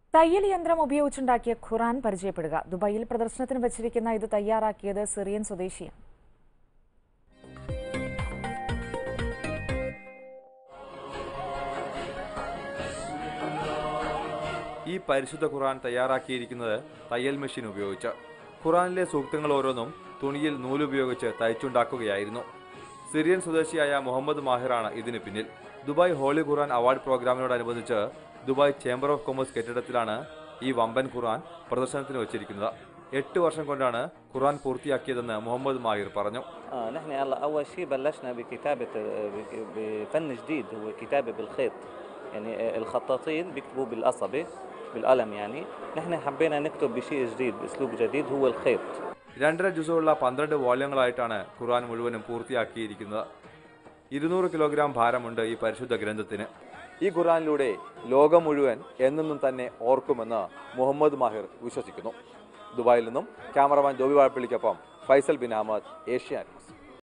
തയ്യൽ യന്ത്രം ഉപയോഗിച്ചുണ്ടാക്കിയ ഖുറാൻ പരിചയപ്പെടുക ദുബായിൽ പ്രദർശനത്തിന് വച്ചിരിക്കുന്ന ഇത് തയ്യാറാക്കിയത് സിറിയൻ സ്വദേശിയാണ് ഈ പരിശുദ്ധ ഖുറാൻ തയ്യാറാക്കിയിരിക്കുന്നത് തയ്യൽ മെഷീൻ ഉപയോഗിച്ച് ഖുറാനിലെ സൂക്തങ്ങൾ ഓരോന്നും തുണിയിൽ നൂലുപയോഗിച്ച് തയ്ച്ചുണ്ടാക്കുകയായിരുന്നു സിറിയൻ സ്വദേശിയായ മുഹമ്മദ് മാഹിറാണ് ഇതിന് പിന്നിൽ ദുബായ് ഹോളി ഖുറാൻ അവാർഡ് പ്രോഗ്രാമിനോടനുബന്ധിച്ച് ദുബായ് ചേംബർ ഓഫ് കൊമേഴ്സ് കെട്ടിടത്തിലാണ് ഈ വമ്പൻ ഖുറാൻ പ്രദർശനത്തിന് വച്ചിരിക്കുന്നത് എട്ട് വർഷം കൊണ്ടാണ് ഖുറാൻ പൂർത്തിയാക്കിയതെന്ന് മുഹമ്മദ് മാഹിർ പറഞ്ഞു آه نحن هلا أول شيء بلشنا بكتابة آه، بك- بفن جديد هو كتابة بالخيط يعني آه، الخطاطين بيكتبوا بالقصبة بالقلم يعني نحن حبينا نكتب بشيء جديد بأسلوب جديد هو الخيط രണ്ടര ജുസുള്ള പന്ത്രണ്ട് വോള്യങ്ങളായിട്ടാണ് ഖുറാൻ മുഴുവനും പൂർത്തിയാക്കിയിരിക്കുന്നത് ഇരുന്നൂറ് കിലോഗ്രാം ഭാരമുണ്ട് ഈ പരിശുദ്ധ ഗ്രന്ഥത്തിന് ഈ ഖുറാനിലൂടെ ലോകം മുഴുവൻ എന്നെന്നും തന്നെ ഓർക്കുമെന്ന് മുഹമ്മദ് മാഹിർ വിശ്വസിക്കുന്നു ദുബായിൽ നിന്നും ക്യാമറമാൻ ജോബി വാഴപ്പള്ളിക്കൊപ്പം ഫൈസൽ ബിൻ അഹമ്മദ് ഏഷ്യാനെറ്റ്